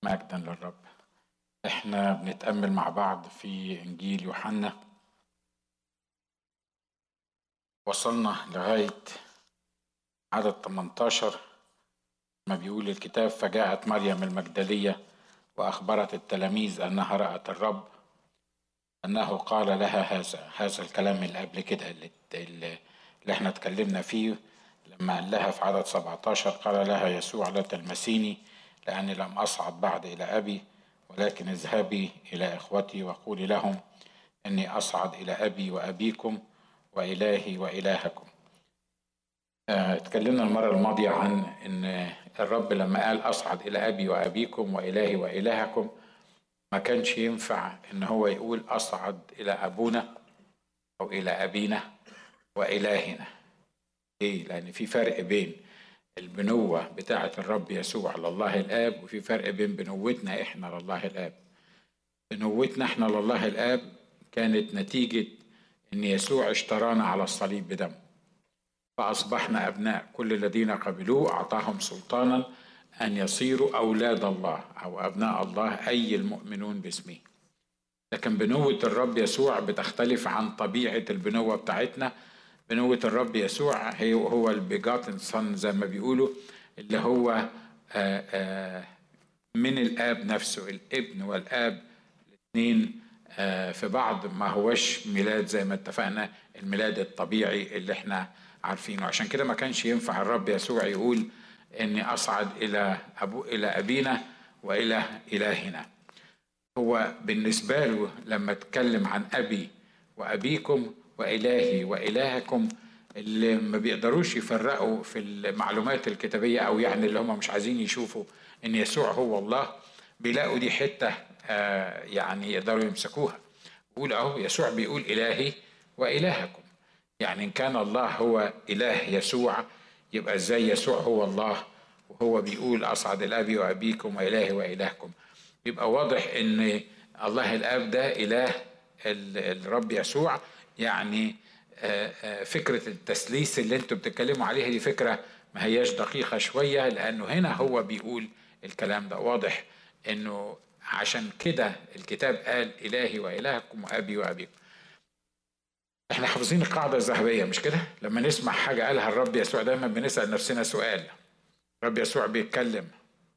مجدا للرب احنا بنتأمل مع بعض في انجيل يوحنا وصلنا لغاية عدد 18 ما بيقول الكتاب فجاءت مريم المجدلية وأخبرت التلاميذ أنها رأت الرب أنه قال لها هذا هذا الكلام اللي قبل كده اللي, اللي احنا اتكلمنا فيه لما قال لها في عدد 17 قال لها يسوع لا تلمسيني لأني لم أصعد بعد إلى أبي ولكن اذهبي إلى إخوتي وقولي لهم إني أصعد إلى أبي وأبيكم وإلهي وإلهكم اتكلمنا المرة الماضية عن إن الرب لما قال أصعد إلى أبي وأبيكم وإلهي وإلهكم ما كانش ينفع إن هو يقول أصعد إلى أبونا أو إلى أبينا وإلهنا ليه؟ لأن في فرق بين البنوة بتاعة الرب يسوع لله الآب وفي فرق بين بنوتنا إحنا لله الآب بنوتنا إحنا لله الآب كانت نتيجة إن يسوع اشترانا على الصليب بدمه فأصبحنا أبناء كل الذين قبلوه أعطاهم سلطانا أن يصيروا أولاد الله أو أبناء الله أي المؤمنون باسمه لكن بنوة الرب يسوع بتختلف عن طبيعة البنوة بتاعتنا بنوة الرب يسوع هي هو البيجاتن صن زي ما بيقولوا اللي هو آآ آآ من الآب نفسه الابن والآب الاثنين في بعض ما هوش ميلاد زي ما اتفقنا الميلاد الطبيعي اللي احنا عارفينه عشان كده ما كانش ينفع الرب يسوع يقول اني اصعد الى ابو الى ابينا والى الهنا هو بالنسبه له لما اتكلم عن ابي وابيكم والهي والهكم اللي ما بيقدروش يفرقوا في المعلومات الكتابيه او يعني اللي هم مش عايزين يشوفوا ان يسوع هو الله بيلاقوا دي حته آه يعني يقدروا يمسكوها يقول اهو يسوع بيقول الهي والهكم يعني ان كان الله هو اله يسوع يبقى ازاي يسوع هو الله وهو بيقول اصعد الابي وابيكم والهي والهكم يبقى واضح ان الله الاب ده اله الرب يسوع يعني فكرة التثليث اللي انتوا بتتكلموا عليها دي فكرة ما هياش دقيقة شوية لأنه هنا هو بيقول الكلام ده واضح انه عشان كده الكتاب قال إلهي وإلهكم وأبي وأبيكم احنا حافظين القاعدة الذهبية مش كده؟ لما نسمع حاجة قالها الرب يسوع دايما بنسأل نفسنا سؤال الرب يسوع بيتكلم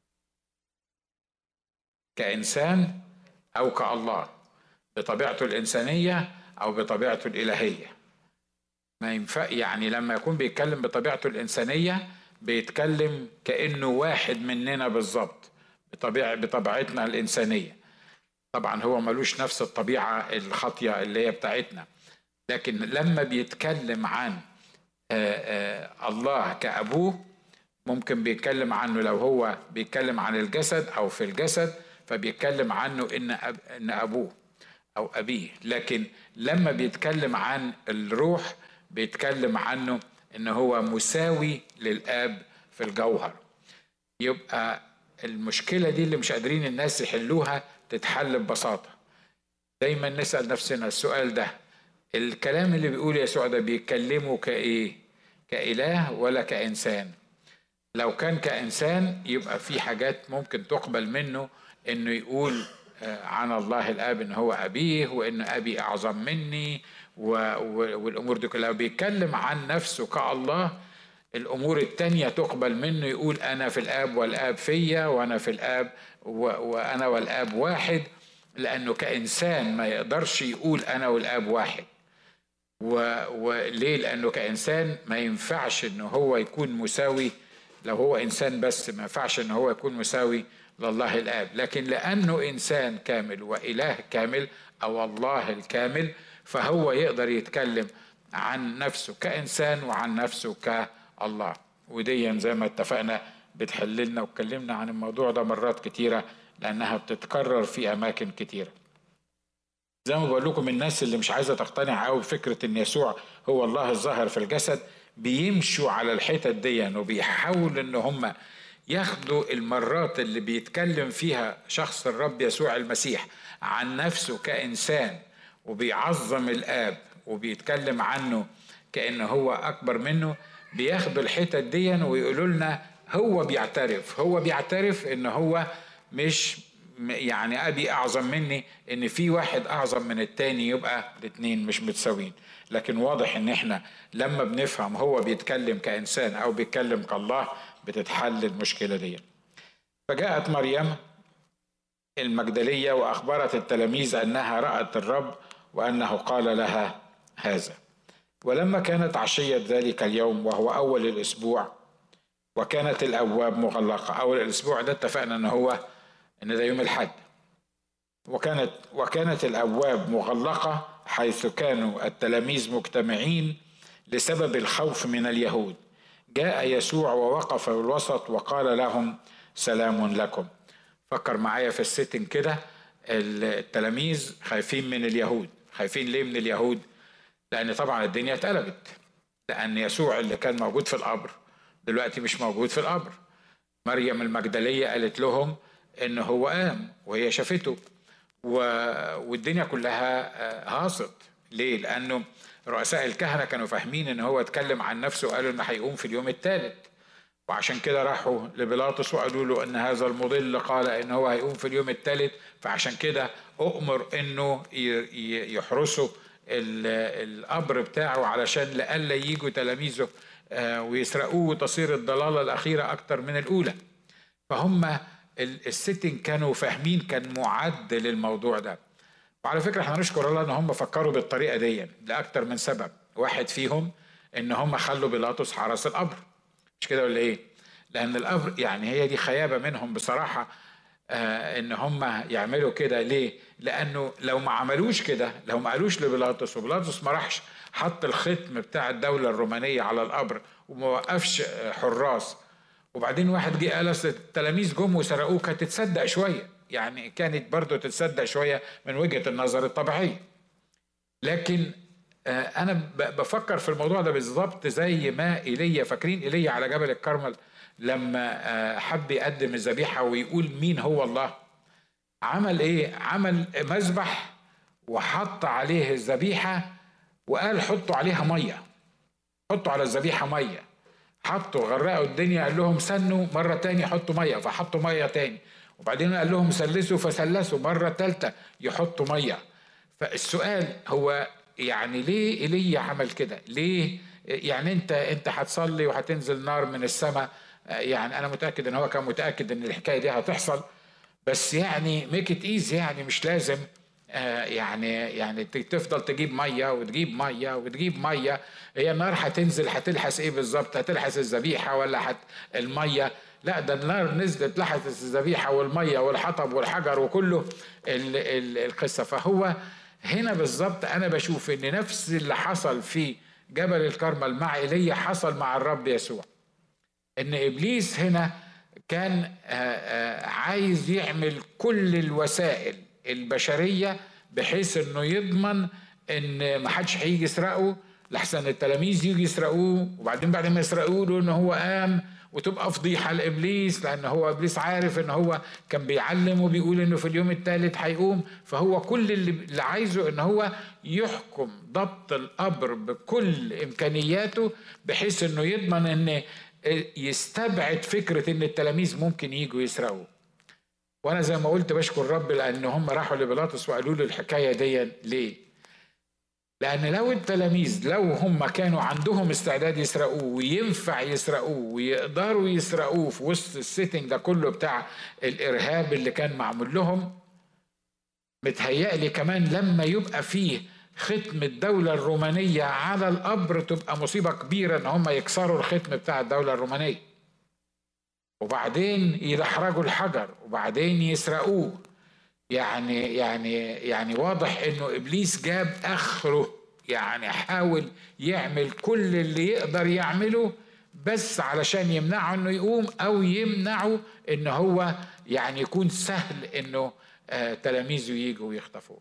كإنسان أو كالله بطبيعته الإنسانية أو بطبيعته الإلهية ما ينفع يعني لما يكون بيتكلم بطبيعته الإنسانية بيتكلم كأنه واحد مننا بالظبط بطبيعة بطبيعتنا الإنسانية طبعا هو ملوش نفس الطبيعة الخاطية اللي هي بتاعتنا لكن لما بيتكلم عن آآ آآ الله كأبوه ممكن بيتكلم عنه لو هو بيتكلم عن الجسد أو في الجسد فبيتكلم عنه إن أب إن أبوه أو أبيه لكن لما بيتكلم عن الروح بيتكلم عنه إن هو مساوي للآب في الجوهر يبقى المشكلة دي اللي مش قادرين الناس يحلوها تتحل ببساطة دايما نسأل نفسنا السؤال ده الكلام اللي بيقول يسوع ده بيتكلمه كايه كاله ولا كانسان لو كان كانسان يبقى في حاجات ممكن تقبل منه انه يقول عن الله الاب ان هو ابيه وان ابي اعظم مني والامور دي كلها بيتكلم عن نفسه كالله الامور التانية تقبل منه يقول انا في الاب والاب فيا وانا في الاب وانا والاب واحد لانه كانسان ما يقدرش يقول انا والاب واحد وليه لانه كانسان ما ينفعش ان هو يكون مساوي لو هو انسان بس ما ينفعش ان هو يكون مساوي لله الاب لكن لانه انسان كامل واله كامل او الله الكامل فهو يقدر يتكلم عن نفسه كانسان وعن نفسه كالله ودي زي ما اتفقنا بتحللنا واتكلمنا عن الموضوع ده مرات كتيره لانها بتتكرر في اماكن كتيره زي ما بقول لكم الناس اللي مش عايزه تقتنع قوي بفكره ان يسوع هو الله الظاهر في الجسد بيمشوا على الحتت دي وبيحاولوا ان هم ياخدوا المرات اللي بيتكلم فيها شخص الرب يسوع المسيح عن نفسه كانسان وبيعظم الاب وبيتكلم عنه كان هو اكبر منه بياخدوا الحتت دي ويقولوا لنا هو بيعترف هو بيعترف ان هو مش يعني ابي اعظم مني ان في واحد اعظم من التاني يبقى الاتنين مش متساويين لكن واضح ان احنا لما بنفهم هو بيتكلم كانسان او بيتكلم كالله بتتحل المشكله دي فجاءت مريم المجدليه واخبرت التلاميذ انها رات الرب وانه قال لها هذا ولما كانت عشيه ذلك اليوم وهو اول الاسبوع وكانت الابواب مغلقه اول الاسبوع ده اتفقنا ان هو ان ده يوم الحد وكانت وكانت الابواب مغلقه حيث كانوا التلاميذ مجتمعين لسبب الخوف من اليهود جاء يسوع ووقف في الوسط وقال لهم سلام لكم فكر معايا في الستن كده التلاميذ خايفين من اليهود خايفين ليه من اليهود لان طبعا الدنيا اتقلبت لان يسوع اللي كان موجود في القبر دلوقتي مش موجود في القبر مريم المجدليه قالت لهم ان هو قام وهي شافته و... والدنيا كلها آه، هاصت ليه لانه رؤساء الكهنه كانوا فاهمين ان هو اتكلم عن نفسه وقالوا انه هيقوم في اليوم الثالث وعشان كده راحوا لبيلاطس وقالوا له ان هذا المضل قال ان هو هيقوم في اليوم الثالث فعشان كده اؤمر انه يحرسوا القبر بتاعه علشان لئلا يجوا تلاميذه آه، ويسرقوه وتصير الضلاله الاخيره اكتر من الاولى فهم الستين كانوا فاهمين كان معد للموضوع ده وعلى فكره احنا نشكر الله ان هم فكروا بالطريقه دي لاكتر من سبب واحد فيهم ان هم خلوا بيلاطس حرس القبر مش كده ولا ايه لان القبر يعني هي دي خيابه منهم بصراحه آه ان هم يعملوا كده ليه لانه لو ما عملوش كده لو ما قالوش لبيلاطس وبيلاطس ما راحش حط الختم بتاع الدوله الرومانيه على القبر وما وقفش حراس وبعدين واحد جه قال اصل التلاميذ جم وسرقوه كانت تتصدق شويه يعني كانت برضه تتصدق شويه من وجهه النظر الطبيعيه لكن آه، انا بفكر في الموضوع ده بالظبط زي ما ايليا فاكرين ايليا على جبل الكرمل لما آه، حب يقدم الذبيحه ويقول مين هو الله عمل ايه عمل مذبح وحط عليه الذبيحه وقال حطوا عليها ميه حطوا على الذبيحه ميه حطوا غرقوا الدنيا قال لهم سنوا مرة تاني حطوا مية فحطوا مية تاني وبعدين قال لهم سلسوا فسلسوا مرة تالتة يحطوا مية فالسؤال هو يعني ليه ايليا عمل كده ليه يعني انت انت هتصلي وهتنزل نار من السماء يعني انا متاكد ان هو كان متاكد ان الحكايه دي هتحصل بس يعني ميك ات ايزي يعني مش لازم آه، يعني يعني تفضل تجيب ميه وتجيب ميه وتجيب ميه هي النار هتنزل هتلحس ايه بالظبط هتلحس الذبيحه ولا هت الميه لا ده النار نزلت لحست الذبيحه والميه والحطب والحجر وكله القصه فهو هنا بالظبط انا بشوف ان نفس اللي حصل في جبل الكرمل مع ايليا حصل مع الرب يسوع ان ابليس هنا كان آه، آه، عايز يعمل كل الوسائل البشريه بحيث انه يضمن ان ما حدش هيجي يسرقه لحسن التلاميذ يجي يسرقوه وبعدين بعد ما يسرقوه له ان هو قام وتبقى فضيحه لابليس لان هو ابليس عارف ان هو كان بيعلم وبيقول انه في اليوم الثالث هيقوم فهو كل اللي عايزه ان هو يحكم ضبط القبر بكل امكانياته بحيث انه يضمن ان يستبعد فكره ان التلاميذ ممكن يجوا يسرقوا وانا زي ما قلت بشكر رب لان هم راحوا لبيلاطس وقالوا له الحكايه دي ليه لان لو التلاميذ لو هم كانوا عندهم استعداد يسرقوه وينفع يسرقوه ويقدروا يسرقوه في وسط السيتنج ده كله بتاع الارهاب اللي كان معمول لهم متهيألي كمان لما يبقى فيه ختم الدولة الرومانية على القبر تبقى مصيبة كبيرة ان هم يكسروا الختم بتاع الدولة الرومانية وبعدين يدحرجوا الحجر وبعدين يسرقوه يعني يعني يعني واضح انه ابليس جاب اخره يعني حاول يعمل كل اللي يقدر يعمله بس علشان يمنعه انه يقوم او يمنعه ان هو يعني يكون سهل انه آه تلاميذه يجوا ويخطفوه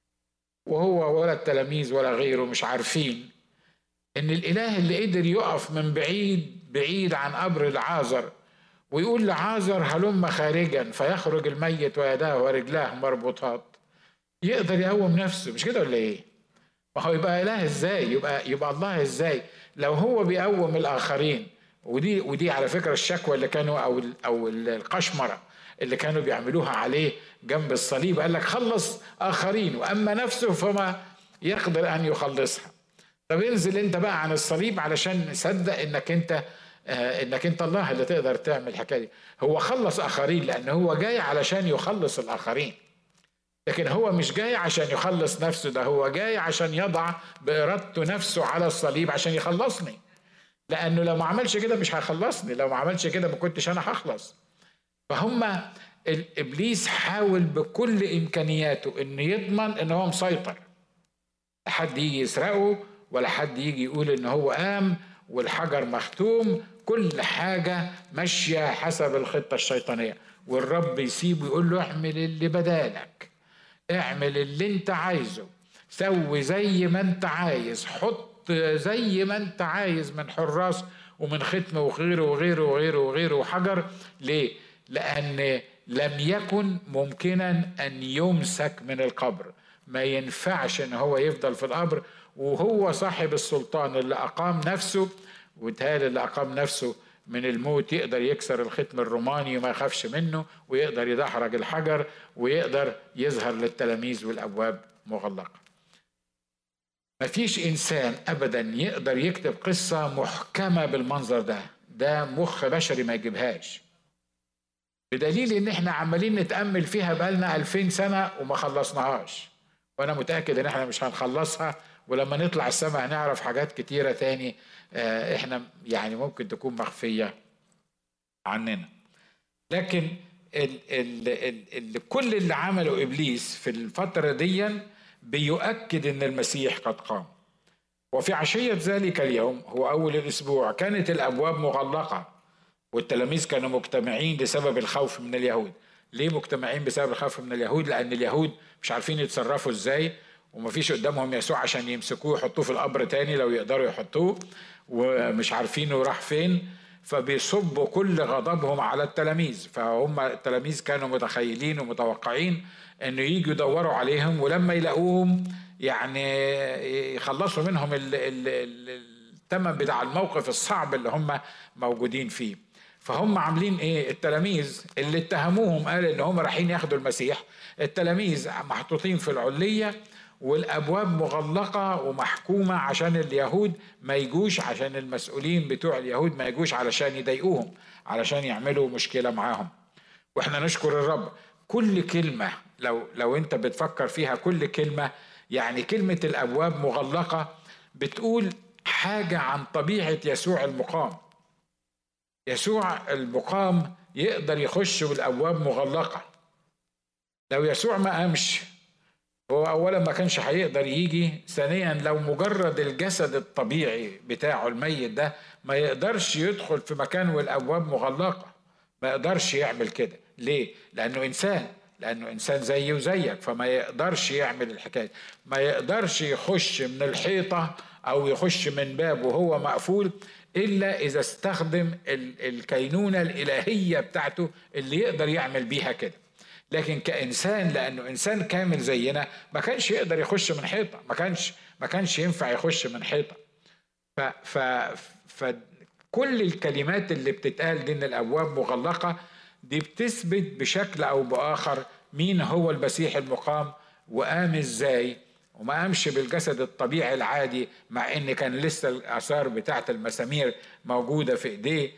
وهو ولا التلاميذ ولا غيره مش عارفين ان الاله اللي قدر يقف من بعيد بعيد عن قبر العازر ويقول لعازر هلم خارجا فيخرج الميت ويداه ورجلاه مربوطات يقدر يقوم نفسه مش كده ولا ايه ما هو يبقى اله ازاي يبقى يبقى الله ازاي لو هو بيقوم الاخرين ودي ودي على فكره الشكوى اللي كانوا او او القشمره اللي كانوا بيعملوها عليه جنب الصليب قال لك خلص آخرين وأما نفسه فما يقدر أن يخلصها طب انزل انت بقى عن الصليب علشان نصدق انك انت آه انك انت الله اللي تقدر تعمل الحكايه دي هو خلص اخرين لان هو جاي علشان يخلص الاخرين لكن هو مش جاي عشان يخلص نفسه ده هو جاي عشان يضع بإرادته نفسه على الصليب عشان يخلصني لأنه لو ما عملش كده مش هيخلصني لو ما عملش كده ما كنتش أنا هخلص فهم الإبليس حاول بكل إمكانياته إنه يضمن إن هو مسيطر حد يجي يسرقه ولا حد يجي يقول إن هو قام والحجر مختوم كل حاجة ماشية حسب الخطة الشيطانية والرب يسيبه يقول له اعمل اللي بدالك اعمل اللي انت عايزه سوي زي ما انت عايز حط زي ما انت عايز من حراس ومن ختم وغيره وغيره وغيره وغيره وحجر ليه؟ لأن لم يكن ممكنا أن يمسك من القبر ما ينفعش ان هو يفضل في القبر وهو صاحب السلطان اللي أقام نفسه وتهالي اللي أقام نفسه من الموت يقدر يكسر الختم الروماني وما يخافش منه ويقدر يدحرج الحجر ويقدر يظهر للتلاميذ والابواب مغلقه مفيش انسان ابدا يقدر يكتب قصه محكمه بالمنظر ده ده مخ بشري ما يجيبهاش بدليل ان احنا عمالين نتامل فيها بقالنا 2000 سنه وما خلصناهاش وانا متاكد ان احنا مش هنخلصها ولما نطلع السماء هنعرف حاجات كتيره تاني آه، احنا يعني ممكن تكون مخفيه عننا لكن ال ال ال ال كل اللي عمله ابليس في الفتره دي بيؤكد ان المسيح قد قام وفي عشيه ذلك اليوم هو اول الاسبوع كانت الابواب مغلقه والتلاميذ كانوا مجتمعين بسبب الخوف من اليهود ليه مجتمعين بسبب الخوف من اليهود لان اليهود مش عارفين يتصرفوا ازاي ومفيش قدامهم يسوع عشان يمسكوه يحطوه في القبر تاني لو يقدروا يحطوه ومش عارفينه راح فين فبيصبوا كل غضبهم على التلاميذ فهم التلاميذ كانوا متخيلين ومتوقعين انه يجوا يدوروا عليهم ولما يلاقوهم يعني يخلصوا منهم الثمن بتاع الموقف الصعب اللي هم موجودين فيه فهم عاملين ايه التلاميذ اللي اتهموهم قال ان هم رايحين ياخدوا المسيح التلاميذ محطوطين في العليه والابواب مغلقه ومحكومه عشان اليهود ما يجوش عشان المسؤولين بتوع اليهود ما يجوش علشان يضايقوهم علشان يعملوا مشكله معاهم واحنا نشكر الرب كل كلمه لو لو انت بتفكر فيها كل كلمه يعني كلمه الابواب مغلقه بتقول حاجه عن طبيعه يسوع المقام يسوع المقام يقدر يخش والابواب مغلقه لو يسوع ما قامش هو اولا ما كانش هيقدر يجي ثانيا لو مجرد الجسد الطبيعي بتاعه الميت ده ما يقدرش يدخل في مكان والابواب مغلقه ما يقدرش يعمل كده ليه لانه انسان لانه انسان زيي وزيك فما يقدرش يعمل الحكايه ما يقدرش يخش من الحيطه او يخش من باب وهو مقفول الا اذا استخدم الكينونه الالهيه بتاعته اللي يقدر يعمل بيها كده لكن كانسان لانه انسان كامل زينا ما كانش يقدر يخش من حيطه ما كانش ما كانش ينفع يخش من حيطه ف ف فكل الكلمات اللي بتتقال دي ان الابواب مغلقه دي بتثبت بشكل او باخر مين هو المسيح المقام وقام ازاي وما قامش بالجسد الطبيعي العادي مع ان كان لسه الاثار بتاعه المسامير موجوده في ايديه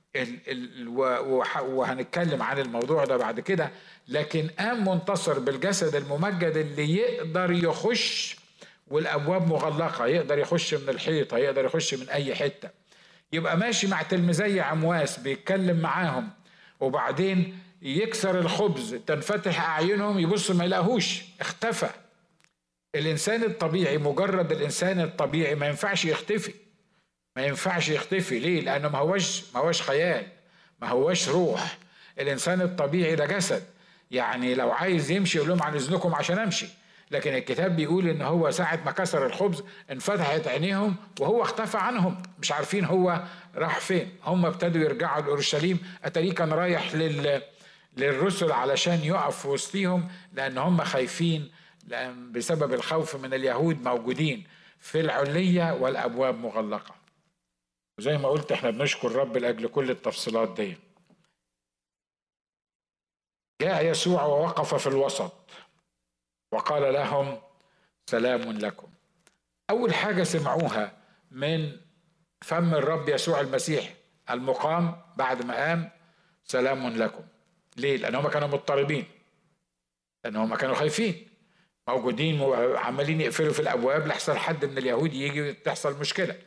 وهنتكلم عن الموضوع ده بعد كده لكن قام منتصر بالجسد الممجد اللي يقدر يخش والابواب مغلقه يقدر يخش من الحيطه يقدر يخش من اي حته يبقى ماشي مع تلميذي عمواس بيتكلم معاهم وبعدين يكسر الخبز تنفتح اعينهم يبص ما يلاقوش اختفى الانسان الطبيعي مجرد الانسان الطبيعي ما ينفعش يختفي ما ينفعش يختفي ليه لانه ما هوش ما هوش خيال ما هوش روح الانسان الطبيعي ده جسد يعني لو عايز يمشي يقول لهم عن اذنكم عشان امشي لكن الكتاب بيقول ان هو ساعه ما كسر الخبز انفتحت عينيهم وهو اختفى عنهم مش عارفين هو راح فين هم ابتدوا يرجعوا لاورشليم اتاريه كان رايح لل للرسل علشان يقف في وسطيهم لان هم خايفين لأن بسبب الخوف من اليهود موجودين في العليه والابواب مغلقه وزي ما قلت احنا بنشكر رب لاجل كل التفصيلات دي جاء يسوع ووقف في الوسط وقال لهم سلام لكم اول حاجه سمعوها من فم الرب يسوع المسيح المقام بعد ما قام سلام لكم ليه لان هم كانوا مضطربين لان هم كانوا خايفين موجودين وعمالين يقفلوا في الابواب لحسن حد من اليهود يجي تحصل مشكله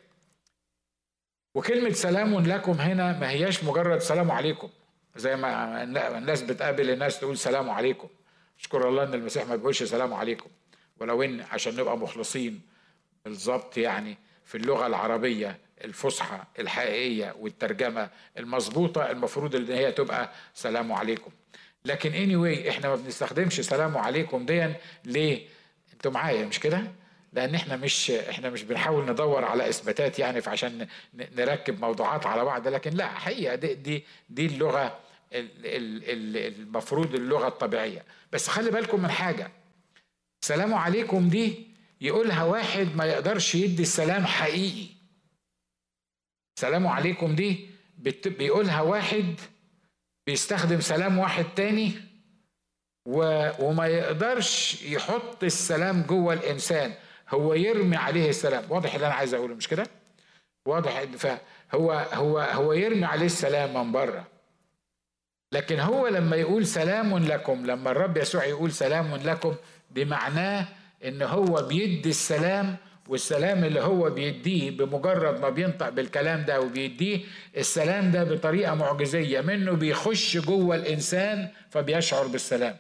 وكلمه سلام لكم هنا ما هياش مجرد سلام عليكم زي ما الناس بتقابل الناس تقول سلام عليكم اشكر الله ان المسيح ما بيقولش سلام عليكم ولو ان عشان نبقى مخلصين بالظبط يعني في اللغه العربيه الفصحى الحقيقيه والترجمه المظبوطه المفروض ان هي تبقى سلام عليكم لكن anyway احنا ما بنستخدمش سلام عليكم دي ليه انتوا معايا مش كده لان احنا مش احنا مش بنحاول ندور على اثباتات يعني فعشان نركب موضوعات على بعض لكن لا حقيقه دي دي, دي اللغه المفروض اللغه الطبيعيه بس خلي بالكم من حاجه سلام عليكم دي يقولها واحد ما يقدرش يدي السلام حقيقي سلام عليكم دي بيقولها واحد بيستخدم سلام واحد تاني وما يقدرش يحط السلام جوه الانسان هو يرمي عليه السلام واضح اللي انا عايز اقوله مش كده واضح فهو هو هو يرمي عليه السلام من بره لكن هو لما يقول سلام لكم لما الرب يسوع يقول سلام لكم بمعناه ان هو بيدي السلام والسلام اللي هو بيديه بمجرد ما بينطق بالكلام ده وبيديه السلام ده بطريقه معجزيه منه بيخش جوه الانسان فبيشعر بالسلام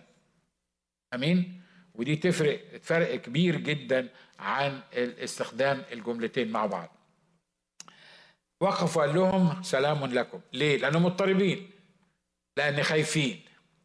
امين ودي تفرق فرق كبير جدا عن استخدام الجملتين مع بعض وقف وقال لهم سلام لكم ليه لانهم مضطربين لان خايفين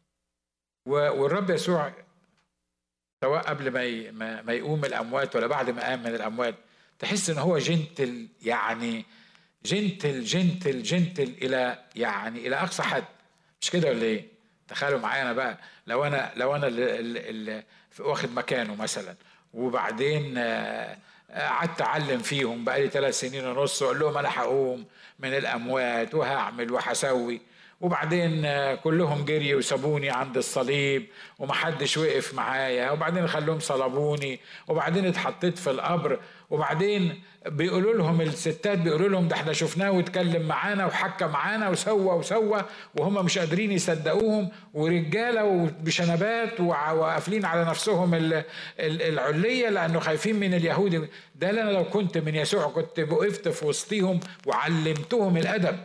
والرب يسوع سواء قبل ما ما يقوم من الاموات ولا بعد ما قام من الاموات تحس ان هو جنتل يعني جنتل جنتل جنتل الى يعني الى اقصى حد مش كده ولا ايه؟ تخيلوا معايا انا بقى لو انا لو انا اللي, اللي واخد مكانه مثلا وبعدين آه، قعدت اعلم فيهم بقالي ثلاث سنين ونص واقول لهم انا هقوم من الاموات وهعمل وهسوي وبعدين كلهم جري وسابوني عند الصليب ومحدش وقف معايا وبعدين خلوهم صلبوني وبعدين اتحطيت في القبر وبعدين بيقولوا لهم الستات بيقولوا لهم ده احنا شفناه واتكلم معانا وحكى معانا وسوى وسوى وهم مش قادرين يصدقوهم ورجاله وبشنبات وقافلين على نفسهم العليه لانه خايفين من اليهود ده انا لو كنت من يسوع كنت وقفت في وسطهم وعلمتهم الادب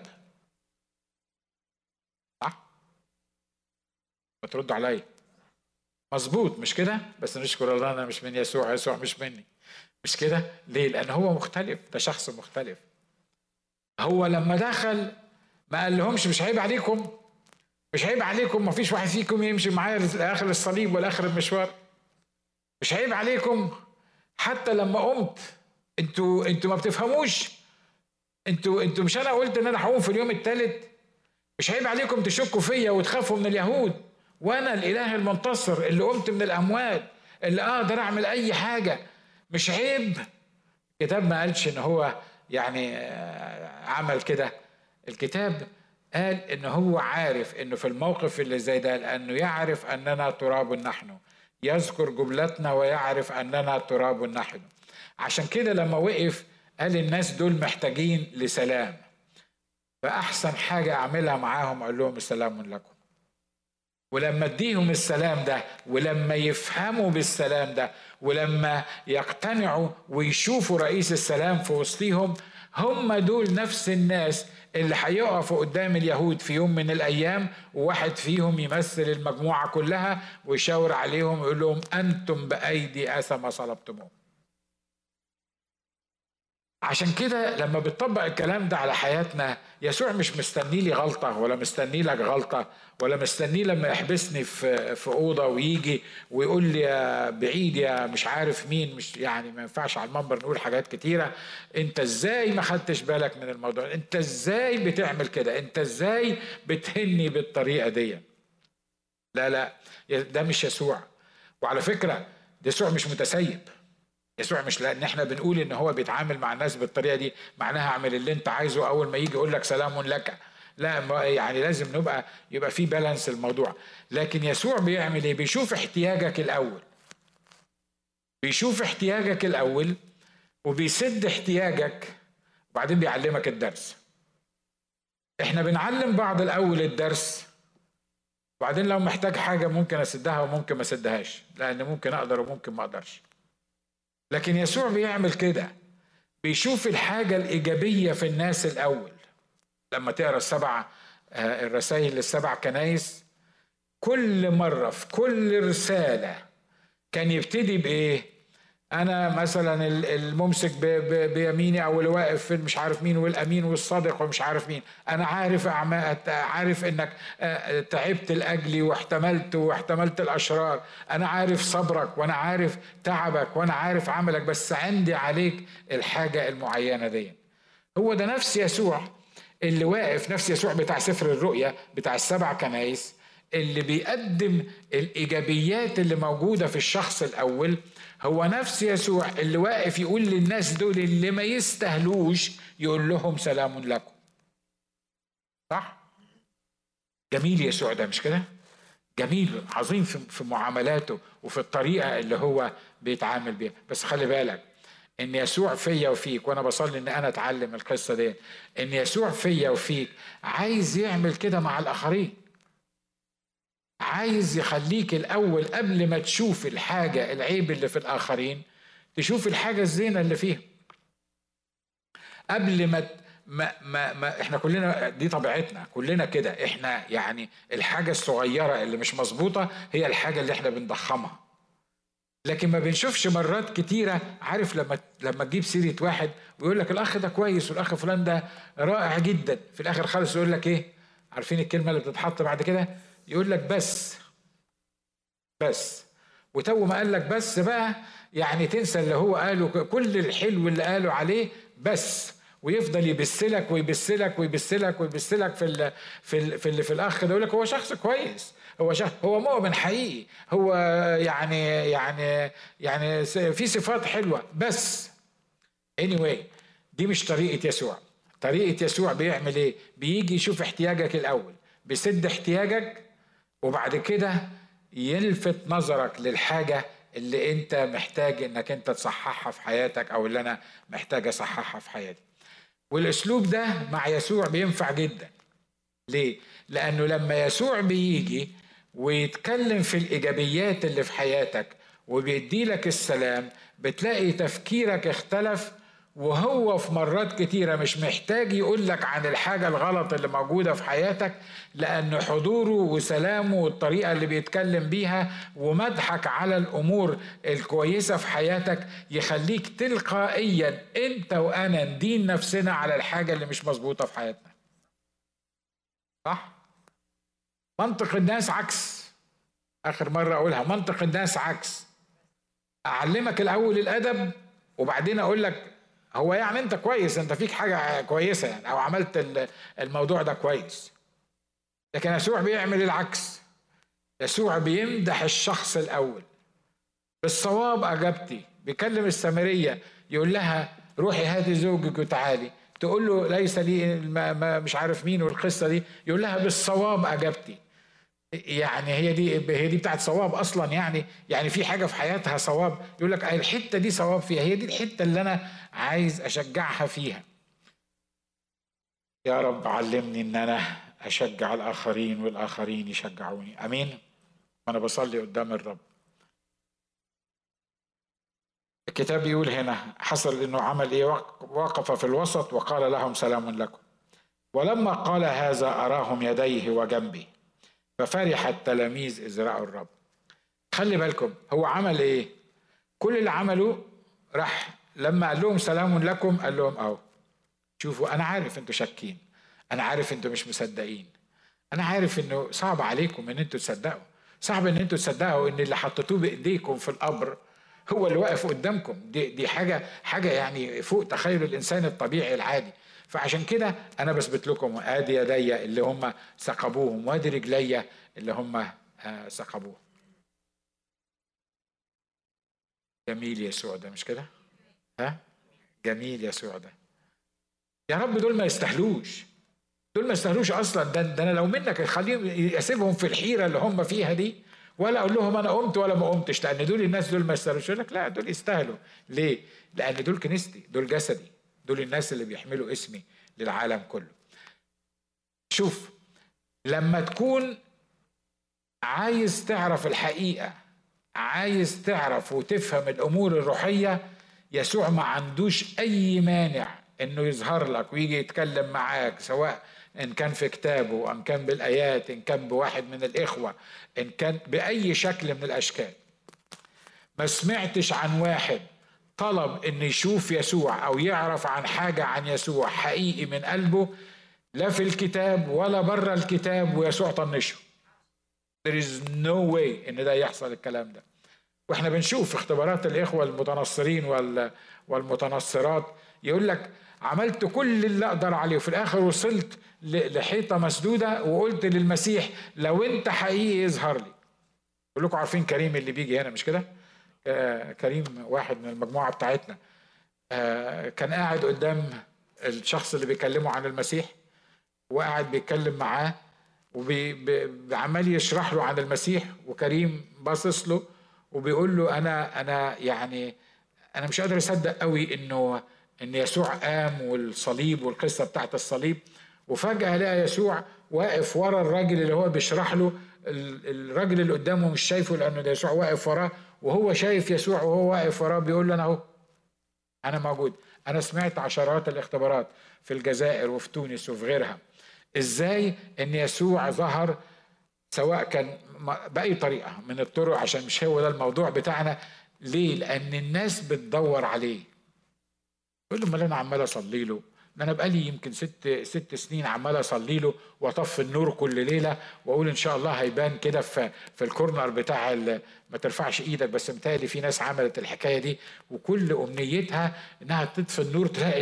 ما ترد عليا مظبوط مش كده بس نشكر الله انا مش من يسوع يسوع مش مني مش كده ليه لان هو مختلف ده شخص مختلف هو لما دخل ما قال لهمش مش عيب عليكم مش عيب عليكم ما فيش واحد فيكم يمشي معايا لاخر الصليب ولا اخر المشوار مش عيب عليكم حتى لما قمت انتوا انتوا ما بتفهموش انتوا انتوا مش انا قلت ان انا هقوم في اليوم الثالث مش عيب عليكم تشكوا فيا وتخافوا من اليهود وانا الاله المنتصر اللي قمت من الاموات اللي اقدر اعمل اي حاجه مش عيب الكتاب ما قالش ان هو يعني آه، عمل كده الكتاب قال ان هو عارف انه في الموقف اللي زي ده لانه يعرف اننا تراب نحن يذكر جملتنا ويعرف اننا تراب نحن عشان كده لما وقف قال الناس دول محتاجين لسلام فاحسن حاجه اعملها معاهم اقول لهم السلام لكم ولما اديهم السلام ده ولما يفهموا بالسلام ده ولما يقتنعوا ويشوفوا رئيس السلام في وسطهم هم دول نفس الناس اللي هيقفوا قدام اليهود في يوم من الايام وواحد فيهم يمثل المجموعه كلها ويشاور عليهم ويقول لهم انتم بايدي اثم صلبتموه عشان كده لما بتطبق الكلام ده على حياتنا يسوع مش مستني لي غلطة ولا مستني لك غلطة ولا مستني لما يحبسني في في أوضة ويجي ويقول لي يا بعيد يا مش عارف مين مش يعني ما ينفعش على المنبر نقول حاجات كتيرة أنت إزاي ما خدتش بالك من الموضوع أنت إزاي بتعمل كده أنت إزاي بتهني بالطريقة دي لا لا ده مش يسوع وعلى فكرة يسوع مش متسيب يسوع مش لان احنا بنقول ان هو بيتعامل مع الناس بالطريقه دي معناها اعمل اللي انت عايزه اول ما يجي يقول لك سلام لك لا يعني لازم نبقى يبقى في بالانس الموضوع لكن يسوع بيعمل ايه بيشوف احتياجك الاول بيشوف احتياجك الاول وبيسد احتياجك وبعدين بيعلمك الدرس احنا بنعلم بعض الاول الدرس وبعدين لو محتاج حاجه ممكن اسدها وممكن ما اسدهاش لان ممكن اقدر وممكن ما اقدرش لكن يسوع بيعمل كده بيشوف الحاجه الايجابيه في الناس الاول لما تقرا السبع آه، الرسائل للسبع كنايس كل مره في كل رساله كان يبتدي بايه انا مثلا الممسك بيميني او اللي واقف مش عارف مين والامين والصادق ومش عارف مين انا عارف عارف انك آه، تعبت لاجلي واحتملت واحتملت الاشرار انا عارف صبرك وانا عارف تعبك وانا عارف عملك بس عندي عليك الحاجه المعينه دي هو ده نفس يسوع اللي واقف نفس يسوع بتاع سفر الرؤيا بتاع السبع كنايس اللي بيقدم الايجابيات اللي موجوده في الشخص الاول هو نفس يسوع اللي واقف يقول للناس دول اللي ما يستاهلوش يقول لهم سلام لكم صح جميل يسوع ده مش كده جميل عظيم في معاملاته وفي الطريقه اللي هو بيتعامل بيها بس خلي بالك ان يسوع فيا وفيك وانا بصلي ان انا اتعلم القصه دي ان يسوع فيا وفيك عايز يعمل كده مع الاخرين عايز يخليك الأول قبل ما تشوف الحاجة العيب اللي في الآخرين تشوف الحاجة الزينة اللي فيها قبل ما ما ما, ما احنا كلنا دي طبيعتنا كلنا كده احنا يعني الحاجة الصغيرة اللي مش مظبوطة هي الحاجة اللي احنا بنضخمها لكن ما بنشوفش مرات كتيرة عارف لما لما تجيب سيرة واحد ويقول لك الأخ ده كويس والأخ فلان ده رائع جدا في الآخر خالص يقول لك إيه عارفين الكلمة اللي بتتحط بعد كده يقول لك بس بس وتو ما قال لك بس بقى يعني تنسى اللي هو قاله كل الحلو اللي قاله عليه بس ويفضل يبسلك ويبسلك ويبسلك ويبسلك في ال في ال في, ال في الاخ ده يقول لك هو شخص كويس هو شخص هو مؤمن حقيقي هو يعني يعني يعني في صفات حلوه بس anyway دي مش طريقه يسوع طريقه يسوع بيعمل ايه بيجي يشوف احتياجك الاول بيسد احتياجك وبعد كده يلفت نظرك للحاجة اللي انت محتاج انك انت تصححها في حياتك او اللي انا محتاج اصححها في حياتي والاسلوب ده مع يسوع بينفع جدا ليه لانه لما يسوع بيجي ويتكلم في الايجابيات اللي في حياتك وبيدي لك السلام بتلاقي تفكيرك اختلف وهو في مرات كتيرة مش محتاج يقول لك عن الحاجة الغلط اللي موجودة في حياتك لأن حضوره وسلامه والطريقة اللي بيتكلم بيها ومدحك على الأمور الكويسة في حياتك يخليك تلقائيا أنت وأنا ندين نفسنا على الحاجة اللي مش مظبوطة في حياتنا صح؟ منطق الناس عكس آخر مرة أقولها منطق الناس عكس أعلمك الأول الأدب وبعدين أقول لك هو يعني انت كويس انت فيك حاجه كويسه يعني او عملت الموضوع ده كويس لكن يسوع بيعمل العكس يسوع بيمدح الشخص الاول بالصواب اجبتي بيكلم السامريه يقول لها روحي هاتي زوجك وتعالي تقول له ليس لي ما مش عارف مين والقصه دي يقول لها بالصواب اجبتي يعني هي دي هي دي بتاعت صواب اصلا يعني يعني في حاجه في حياتها صواب يقول لك الحته دي صواب فيها هي دي الحته اللي انا عايز اشجعها فيها يا رب علمني ان انا اشجع الاخرين والاخرين يشجعوني امين انا بصلي قدام الرب الكتاب يقول هنا حصل انه عمل ايه وقف في الوسط وقال لهم سلام لكم ولما قال هذا اراهم يديه وجنبه ففرح التلاميذ إذ رأوا الرب خلي بالكم هو عمل إيه كل اللي عمله راح لما قال لهم سلام لكم قال لهم أهو شوفوا أنا عارف أنتوا شاكين أنا عارف أنتوا مش مصدقين أنا عارف إنه صعب عليكم إن أنتوا تصدقوا صعب إن أنتوا تصدقوا إن اللي حطيتوه بإيديكم في القبر هو اللي واقف قدامكم دي دي حاجة حاجة يعني فوق تخيل الإنسان الطبيعي العادي فعشان كده انا بثبت لكم ادي يدي اللي هم ثقبوهم وادي رجلي اللي هم ثقبوهم جميل يسوع ده مش كده ها جميل يسوع ده يا رب دول ما يستاهلوش دول ما يستاهلوش اصلا ده, ده انا لو منك خليهم اسيبهم في الحيره اللي هم فيها دي ولا اقول لهم انا قمت ولا ما قمتش لان دول الناس دول ما يستاهلوش يقول لك لا دول يستاهلوا ليه؟ لان دول كنيستي دول جسدي دول الناس اللي بيحملوا اسمي للعالم كله شوف لما تكون عايز تعرف الحقيقه عايز تعرف وتفهم الامور الروحيه يسوع ما عندوش اي مانع انه يظهر لك ويجي يتكلم معاك سواء ان كان في كتابه ان كان بالايات ان كان بواحد من الاخوه ان كان باي شكل من الاشكال ما سمعتش عن واحد طلب ان يشوف يسوع او يعرف عن حاجه عن يسوع حقيقي من قلبه لا في الكتاب ولا بره الكتاب ويسوع طنشه There is no way ان ده يحصل الكلام ده واحنا بنشوف في اختبارات الاخوه المتنصرين والمتنصرات يقول لك عملت كل اللي اقدر عليه وفي الاخر وصلت لحيطه مسدوده وقلت للمسيح لو انت حقيقي اظهر لي كلكم عارفين كريم اللي بيجي هنا مش كده آه، كريم واحد من المجموعه بتاعتنا آه، كان قاعد قدام الشخص اللي بيكلمه عن المسيح وقاعد بيتكلم معاه وعمال يشرح له عن المسيح وكريم باصص له وبيقول له انا انا يعني انا مش قادر اصدق قوي انه ان يسوع قام والصليب والقصه بتاعت الصليب وفجاه لقى يسوع واقف ورا الراجل اللي هو بيشرح له الراجل اللي قدامه مش شايفه لانه ده يسوع واقف وراه وهو شايف يسوع وهو واقف وراه بيقول له انا اهو انا موجود انا سمعت عشرات الاختبارات في الجزائر وفي تونس وفي غيرها ازاي ان يسوع ظهر سواء كان باي طريقه من الطرق عشان مش هو ده الموضوع بتاعنا ليه لان الناس بتدور عليه يقول له امال انا عمال اصلي له ده انا بقالي يمكن ست ست سنين عمال اصلي له واطفي النور كل ليله واقول ان شاء الله هيبان كده في في الكورنر بتاع ما ترفعش ايدك بس متهيألي في ناس عملت الحكايه دي وكل امنيتها انها تطفي النور تلاقي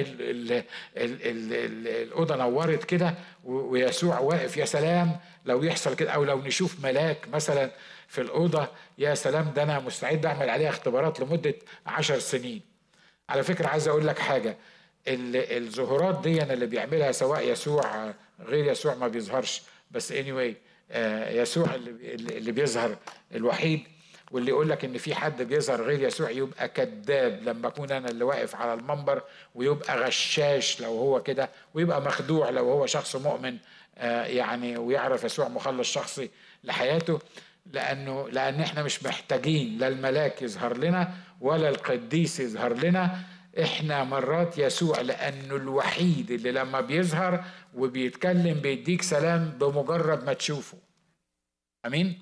الاوضه نورت كده ويسوع واقف يا سلام لو يحصل كده او لو نشوف ملاك مثلا في الاوضه يا سلام ده انا مستعد اعمل عليها اختبارات لمده عشر سنين على فكره عايز اقول لك حاجه الظهورات دي اللي بيعملها سواء يسوع غير يسوع ما بيظهرش بس anyway آه، يسوع اللي بيظهر الوحيد واللي يقول لك ان في حد بيظهر غير يسوع يبقى كذاب لما اكون انا اللي واقف على المنبر ويبقى غشاش لو هو كده ويبقى مخدوع لو هو شخص مؤمن آه، يعني ويعرف يسوع مخلص شخصي لحياته لانه لان احنا مش محتاجين لا الملاك يظهر لنا ولا القديس يظهر لنا احنا مرات يسوع لانه الوحيد اللي لما بيظهر وبيتكلم بيديك سلام بمجرد ما تشوفه امين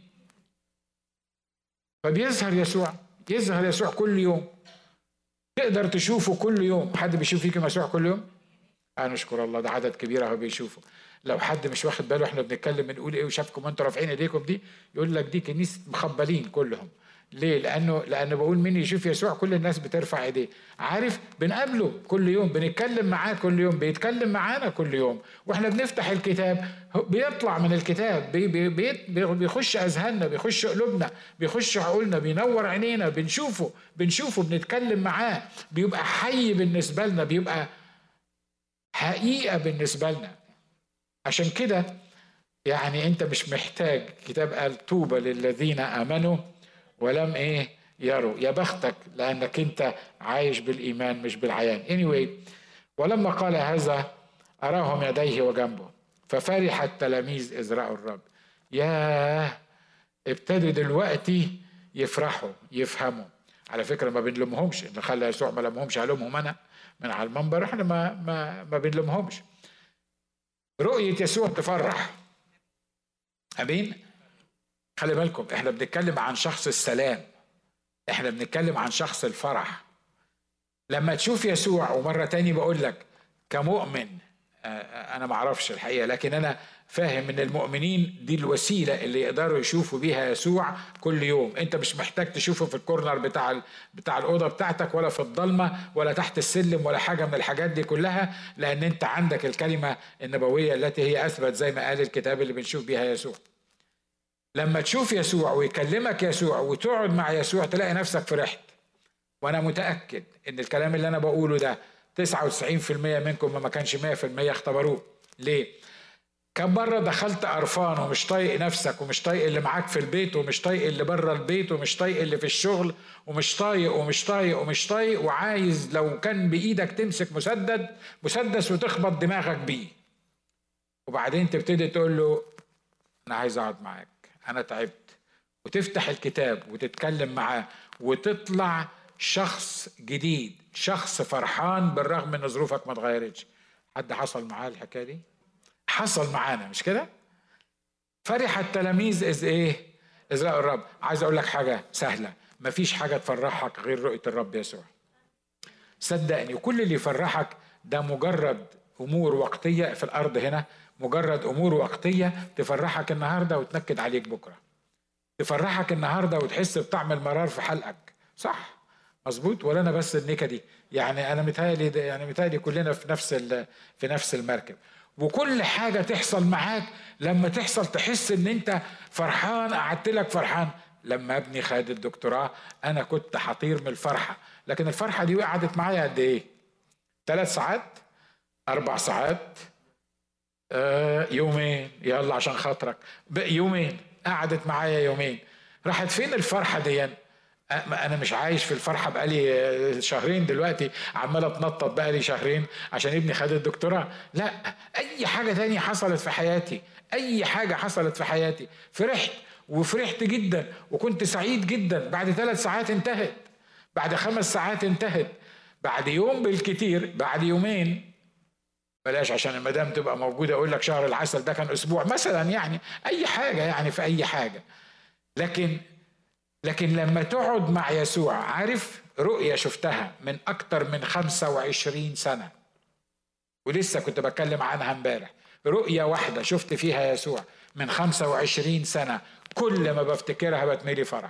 فبيظهر يسوع يظهر يسوع كل يوم تقدر تشوفه كل يوم حد بيشوف فيك يسوع كل يوم انا اشكر الله ده عدد كبير اهو بيشوفه لو حد مش واخد باله احنا بنتكلم بنقول ايه وشافكم انتوا رافعين ايديكم دي يقول لك دي كنيسه مخبلين كلهم ليه؟ لأنه لأنه بقول مين يشوف يسوع كل الناس بترفع إيديه، عارف بنقابله كل يوم، بنتكلم معاه كل يوم، بيتكلم معانا كل يوم، وإحنا بنفتح الكتاب بيطلع من الكتاب بي بي بيخش أذهاننا، بيخش قلوبنا، بيخش عقولنا، بينور عينينا، بنشوفه، بنشوفه بنتكلم معاه، بيبقى حي بالنسبة لنا، بيبقى حقيقة بالنسبة لنا. عشان كده يعني أنت مش محتاج كتاب قال طوبى للذين آمنوا ولم ايه يروا يا بختك لانك انت عايش بالايمان مش بالعيان anyway ولما قال هذا اراهم يديه وجنبه ففرح التلاميذ اذ راوا الرب ياه ابتدوا دلوقتي يفرحوا يفهموا على فكره ما بنلومهمش اللي خلى يسوع ما لمهمش هلومهم انا من على المنبر احنا ما ما ما بنلومهمش رؤيه يسوع تفرح امين خلي بالكم احنا بنتكلم عن شخص السلام احنا بنتكلم عن شخص الفرح لما تشوف يسوع ومرة تاني بقول لك كمؤمن آه، آه، انا معرفش الحقيقة لكن انا فاهم ان المؤمنين دي الوسيلة اللي يقدروا يشوفوا بيها يسوع كل يوم انت مش محتاج تشوفه في الكورنر بتاع بتاع الأوضة بتاعتك ولا في الضلمة ولا تحت السلم ولا حاجة من الحاجات دي كلها لان انت عندك الكلمة النبوية التي هي اثبت زي ما قال الكتاب اللي بنشوف بيها يسوع لما تشوف يسوع ويكلمك يسوع وتقعد مع يسوع تلاقي نفسك فرحت وانا متاكد ان الكلام اللي انا بقوله ده 99% منكم ما كانش 100% اختبروه ليه كم مرة دخلت قرفان ومش طايق نفسك ومش طايق اللي معاك في البيت ومش طايق اللي بره البيت ومش طايق اللي في الشغل ومش طايق ومش طايق ومش طايق وعايز لو كان بإيدك تمسك مسدد مسدس وتخبط دماغك بيه وبعدين تبتدي تقول له أنا عايز أقعد معاك أنا تعبت وتفتح الكتاب وتتكلم معاه وتطلع شخص جديد شخص فرحان بالرغم ان ظروفك ما اتغيرتش حد حصل معاه الحكايه دي حصل معانا مش كده فرح التلاميذ إذ إيه إذ رأوا الرب عايز أقول لك حاجة سهلة مفيش حاجة تفرحك غير رؤية الرب يسوع صدقني وكل اللي يفرحك ده مجرد أمور وقتية في الأرض هنا مجرد أمور وقتية تفرحك النهاردة وتنكد عليك بكرة تفرحك النهاردة وتحس بطعم المرار في حلقك صح مظبوط ولا انا بس النكدي دي يعني انا متهيألي يعني متهيألي كلنا في نفس في نفس المركب وكل حاجه تحصل معاك لما تحصل تحس ان انت فرحان قعدت لك فرحان لما ابني خد الدكتوراه انا كنت حطير من الفرحه لكن الفرحه دي قعدت معايا قد ايه ثلاث ساعات اربع ساعات آه يومين يلا عشان خاطرك يومين قعدت معايا يومين راحت فين الفرحه دي انا مش عايش في الفرحه بقالي شهرين دلوقتي عمال اتنطط بقالي شهرين عشان ابني خد الدكتوراه لا اي حاجه تانية حصلت في حياتي اي حاجه حصلت في حياتي فرحت وفرحت جدا وكنت سعيد جدا بعد ثلاث ساعات انتهت بعد خمس ساعات انتهت بعد يوم بالكتير بعد يومين بلاش عشان المدام تبقى موجوده اقول لك شهر العسل ده كان اسبوع مثلا يعني اي حاجه يعني في اي حاجه لكن لكن لما تقعد مع يسوع عارف رؤية شفتها من أكتر من 25 سنة ولسه كنت بتكلم عنها امبارح رؤية واحدة شفت فيها يسوع من 25 سنة كل ما بفتكرها بتملي فرح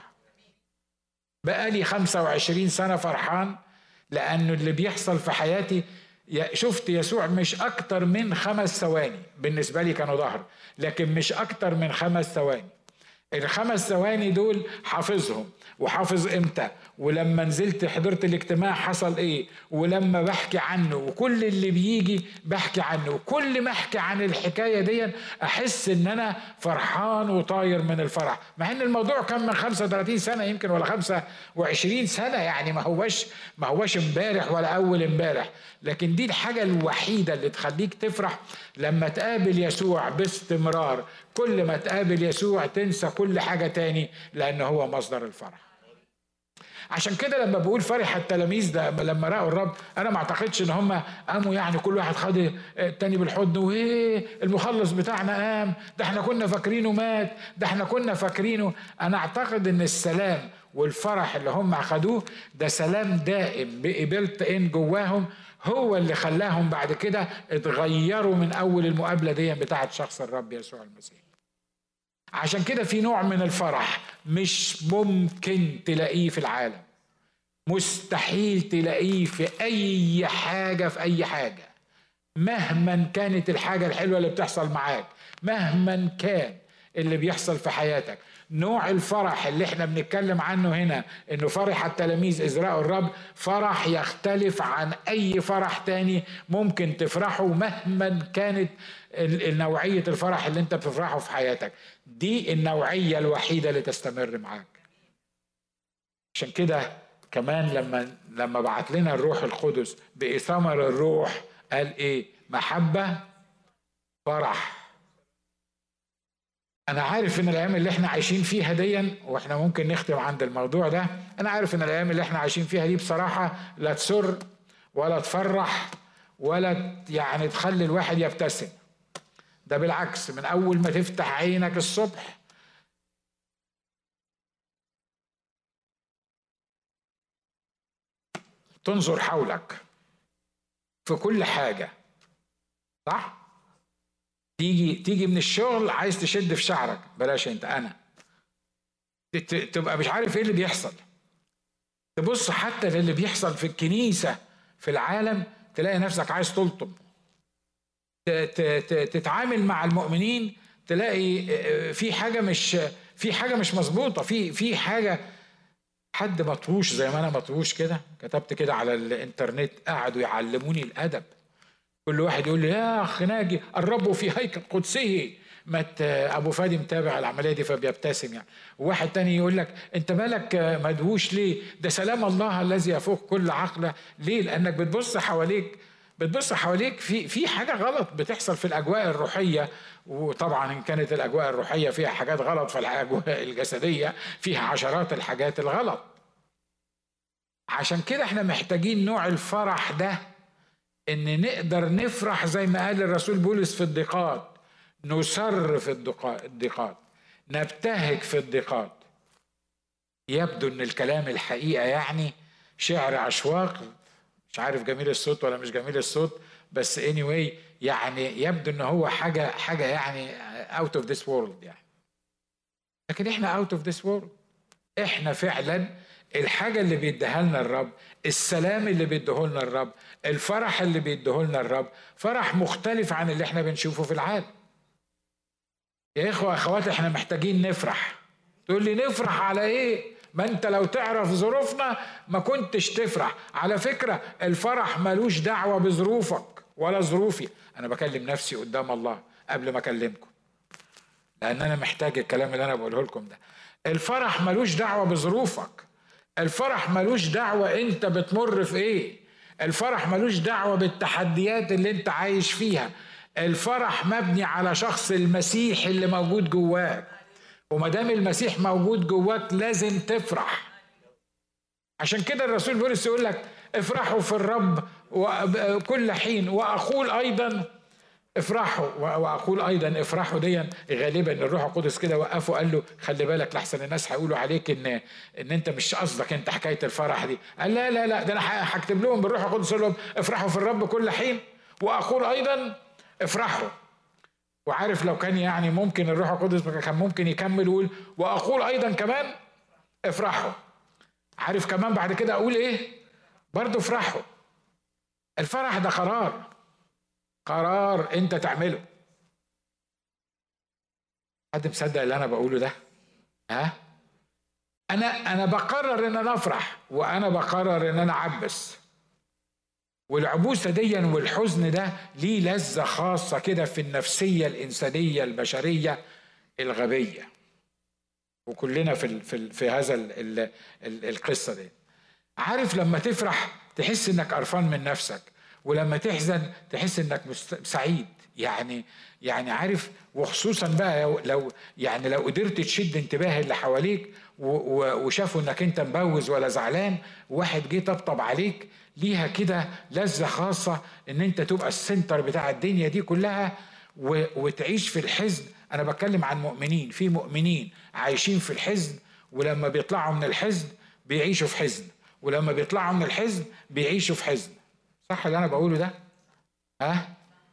بقالي 25 سنة فرحان لأنه اللي بيحصل في حياتي شفت يسوع مش أكتر من خمس ثواني بالنسبة لي كانوا ظهر لكن مش أكتر من خمس ثواني الخمس ثواني دول حافظهم وحافظ امتى ولما نزلت حضرت الاجتماع حصل ايه ولما بحكي عنه وكل اللي بيجي بحكي عنه وكل ما احكي عن الحكايه دي احس ان انا فرحان وطاير من الفرح مع ان الموضوع كان من 35 سنه يمكن ولا 25 سنه يعني ما هوش ما هوش امبارح ولا اول امبارح لكن دي الحاجه الوحيده اللي تخليك تفرح لما تقابل يسوع باستمرار كل ما تقابل يسوع تنسى كل حاجه تاني لان هو مصدر الفرح عشان كده لما بقول فرح التلاميذ ده لما راوا الرب انا ما اعتقدش ان هم قاموا يعني كل واحد خد التاني بالحضن وايه المخلص بتاعنا قام ده احنا كنا فاكرينه مات ده احنا كنا فاكرينه انا اعتقد ان السلام والفرح اللي هم اخدوه ده سلام دائم بقبلت ان جواهم هو اللي خلاهم بعد كده اتغيروا من اول المقابله دي بتاعت شخص الرب يسوع المسيح عشان كده في نوع من الفرح مش ممكن تلاقيه في العالم مستحيل تلاقيه في اي حاجه في اي حاجه مهما كانت الحاجه الحلوه اللي بتحصل معاك مهما كان اللي بيحصل في حياتك نوع الفرح اللي احنا بنتكلم عنه هنا انه فرح التلاميذ ازراء الرب فرح يختلف عن اي فرح تاني ممكن تفرحه مهما كانت النوعية الفرح اللي انت بتفرحه في حياتك دي النوعية الوحيدة اللي تستمر معاك عشان كده كمان لما لما بعت لنا الروح القدس بثمر الروح قال ايه محبة فرح انا عارف ان الايام اللي احنا عايشين فيها دي واحنا ممكن نختم عند الموضوع ده انا عارف ان الايام اللي احنا عايشين فيها دي بصراحه لا تسر ولا تفرح ولا يعني تخلي الواحد يبتسم ده بالعكس من اول ما تفتح عينك الصبح تنظر حولك في كل حاجه صح تيجي تيجي من الشغل عايز تشد في شعرك بلاش انت انا تبقى مش عارف ايه اللي بيحصل تبص حتى للي بيحصل في الكنيسه في العالم تلاقي نفسك عايز تلطم تتعامل مع المؤمنين تلاقي في حاجه مش في حاجه مش مظبوطه في في حاجه حد مطروش زي ما انا مطروش كده كتبت كده على الانترنت قعدوا يعلموني الادب كل واحد يقول لي يا اخ ناجي الرب في هيكل قدسه مات ابو فادي متابع العمليه دي فبيبتسم يعني وواحد تاني يقول لك انت مالك مدهوش ليه ده سلام الله الذي يفوق كل عقله ليه لانك بتبص حواليك بتبص حواليك في في حاجه غلط بتحصل في الاجواء الروحيه وطبعا ان كانت الاجواء الروحيه فيها حاجات غلط فالاجواء الجسديه فيها عشرات الحاجات الغلط عشان كده احنا محتاجين نوع الفرح ده ان نقدر نفرح زي ما قال الرسول بولس في الضيقات نسر في الضيقات نبتهج في الضيقات يبدو ان الكلام الحقيقه يعني شعر اشواق مش عارف جميل الصوت ولا مش جميل الصوت بس anyway يعني يبدو ان هو حاجه حاجه يعني out of this world يعني لكن احنا out of this world احنا فعلا الحاجه اللي بيديها لنا الرب السلام اللي بيديه لنا الرب الفرح اللي بيديه لنا الرب فرح مختلف عن اللي احنا بنشوفه في العالم يا اخوه اخوات احنا محتاجين نفرح تقول لي نفرح على ايه ما انت لو تعرف ظروفنا ما كنتش تفرح على فكره الفرح ملوش دعوه بظروفك ولا ظروفي انا بكلم نفسي قدام الله قبل ما اكلمكم لان انا محتاج الكلام اللي انا بقوله لكم ده الفرح ملوش دعوه بظروفك الفرح ملوش دعوه انت بتمر في ايه الفرح ملوش دعوه بالتحديات اللي انت عايش فيها الفرح مبني على شخص المسيح اللي موجود جواك وما دام المسيح موجود جواك لازم تفرح عشان كده الرسول بولس يقول لك افرحوا في الرب كل حين واقول ايضا افرحوا واقول ايضا افرحوا دي غالبا الروح القدس كده وقفه قال له خلي بالك لحسن الناس هيقولوا عليك ان ان انت مش قصدك انت حكايه الفرح دي قال لا لا لا ده انا هكتب لهم بالروح القدس لهم افرحوا في الرب كل حين واقول ايضا افرحوا وعارف لو كان يعني ممكن الروح القدس كان ممكن يكمل ويقول واقول ايضا كمان افرحوا عارف كمان بعد كده اقول ايه برضه افرحوا الفرح ده قرار قرار انت تعمله حد مصدق اللي انا بقوله ده ها انا انا بقرر ان انا افرح وانا بقرر ان انا اعبس والعبوسة دي والحزن ده ليه لذة خاصة كده في النفسية الإنسانية البشرية الغبية وكلنا في في في هذا ال ال ال القصة دي عارف لما تفرح تحس انك قرفان من نفسك ولما تحزن تحس انك سعيد يعني يعني عارف وخصوصا بقى لو يعني لو قدرت تشد انتباه اللي حواليك وشافوا انك انت مبوز ولا زعلان واحد جه طبطب عليك ليها كده لذة خاصة ان انت تبقى السنتر بتاع الدنيا دي كلها وتعيش في الحزن انا بتكلم عن مؤمنين في مؤمنين عايشين في الحزن ولما بيطلعوا من الحزن بيعيشوا في حزن ولما بيطلعوا من الحزن بيعيشوا في حزن صح اللي انا بقوله ده ها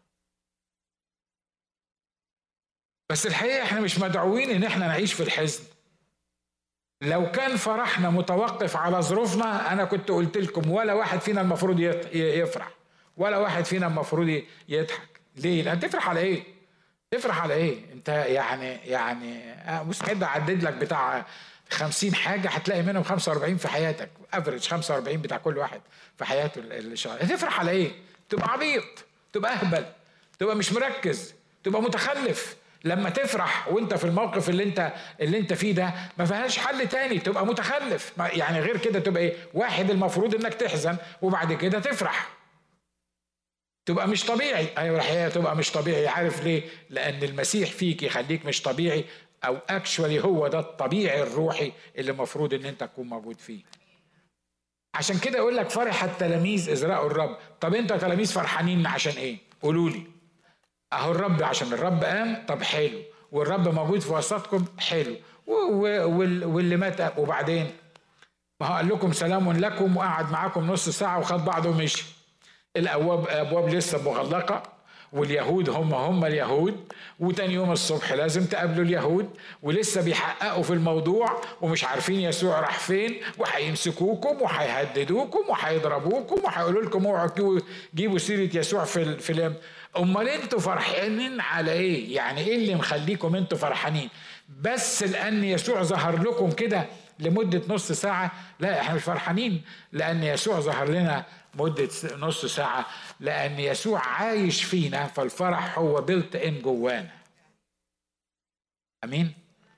بس الحقيقه احنا مش مدعوين ان احنا نعيش في الحزن لو كان فرحنا متوقف على ظروفنا انا كنت قلت لكم ولا واحد فينا المفروض يفرح ولا واحد فينا المفروض يضحك ليه لان تفرح على ايه تفرح على ايه انت يعني يعني مستعد اعدد لك بتاع 50 حاجه هتلاقي منهم 45 في حياتك افريج 45 بتاع كل واحد في حياته الشهر تفرح على ايه تبقى عبيط تبقى اهبل تبقى مش مركز تبقى متخلف لما تفرح وانت في الموقف اللي انت اللي انت فيه ده ما فيهاش حل تاني تبقى متخلف يعني غير كده تبقى ايه واحد المفروض انك تحزن وبعد كده تفرح تبقى مش طبيعي ايوه الحقيقه تبقى مش طبيعي عارف ليه لان المسيح فيك يخليك مش طبيعي او اكشولي هو ده الطبيعي الروحي اللي المفروض ان انت تكون موجود فيه عشان كده يقول لك فرح التلاميذ اذ راوا الرب طب انت تلاميذ فرحانين عشان ايه قولوا لي اهو الرب عشان الرب قام طب حلو والرب موجود في وسطكم حلو واللي مات وبعدين ما هو قال لكم سلام لكم وقعد معاكم نص ساعه وخد بعضه ومشي الابواب ابواب لسه مغلقه واليهود هم هم اليهود وتاني يوم الصبح لازم تقابلوا اليهود ولسه بيحققوا في الموضوع ومش عارفين يسوع راح فين وهيمسكوكم وهيهددوكم وهيضربوكم وهيقولوا لكم اوعوا جيبوا سيره يسوع في في امال انتوا فرحانين على ايه يعني ايه اللي مخليكم انتوا فرحانين بس لان يسوع ظهر لكم كده لمدة نص ساعة لا احنا مش فرحانين لأن يسوع ظهر لنا مدة نص ساعة لأن يسوع عايش فينا فالفرح هو بلت إن جوانا أمين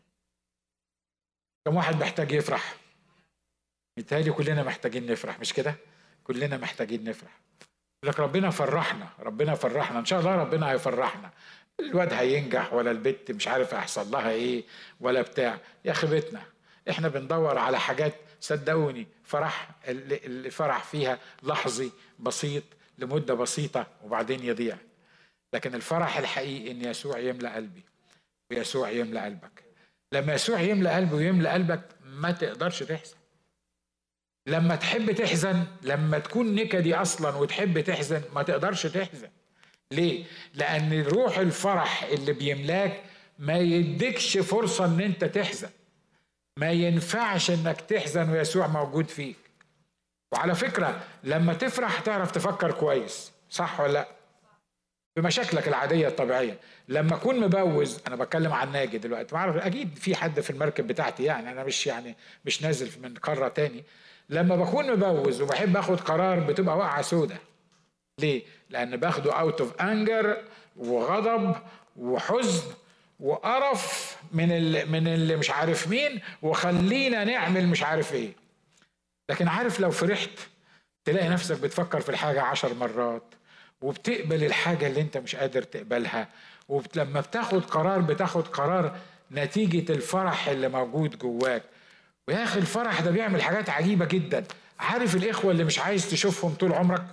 كم واحد محتاج يفرح متهيألي كلنا محتاجين نفرح مش كده كلنا محتاجين نفرح لك ربنا فرحنا ربنا فرحنا ان شاء الله ربنا هيفرحنا الواد هينجح ولا البت مش عارف هيحصل لها ايه ولا بتاع يا خيبتنا احنا بندور على حاجات صدقوني فرح اللي فرح فيها لحظي بسيط لمدة بسيطة وبعدين يضيع لكن الفرح الحقيقي ان يسوع يملأ قلبي ويسوع يملأ قلبك لما يسوع يملأ قلبي ويملأ قلبك ما تقدرش تحزن لما تحب تحزن لما تكون نكدي اصلا وتحب تحزن ما تقدرش تحزن ليه لان روح الفرح اللي بيملاك ما يديكش فرصه ان انت تحزن ما ينفعش انك تحزن ويسوع موجود فيك وعلى فكره لما تفرح تعرف تفكر كويس صح ولا لا بمشاكلك العاديه الطبيعيه لما اكون مبوز انا بتكلم عن ناجي دلوقتي ما اعرف اكيد في حد في المركب بتاعتي يعني انا مش يعني مش نازل من قاره تاني لما بكون مبوز وبحب اخد قرار بتبقى واقعه سودة ليه لان باخده اوت اوف انجر وغضب وحزن وقرف من اللي من اللي مش عارف مين وخلينا نعمل مش عارف ايه لكن عارف لو فرحت تلاقي نفسك بتفكر في الحاجة عشر مرات وبتقبل الحاجة اللي انت مش قادر تقبلها ولما بتاخد قرار بتاخد قرار نتيجة الفرح اللي موجود جواك ويا اخي الفرح ده بيعمل حاجات عجيبه جدا عارف الاخوه اللي مش عايز تشوفهم طول عمرك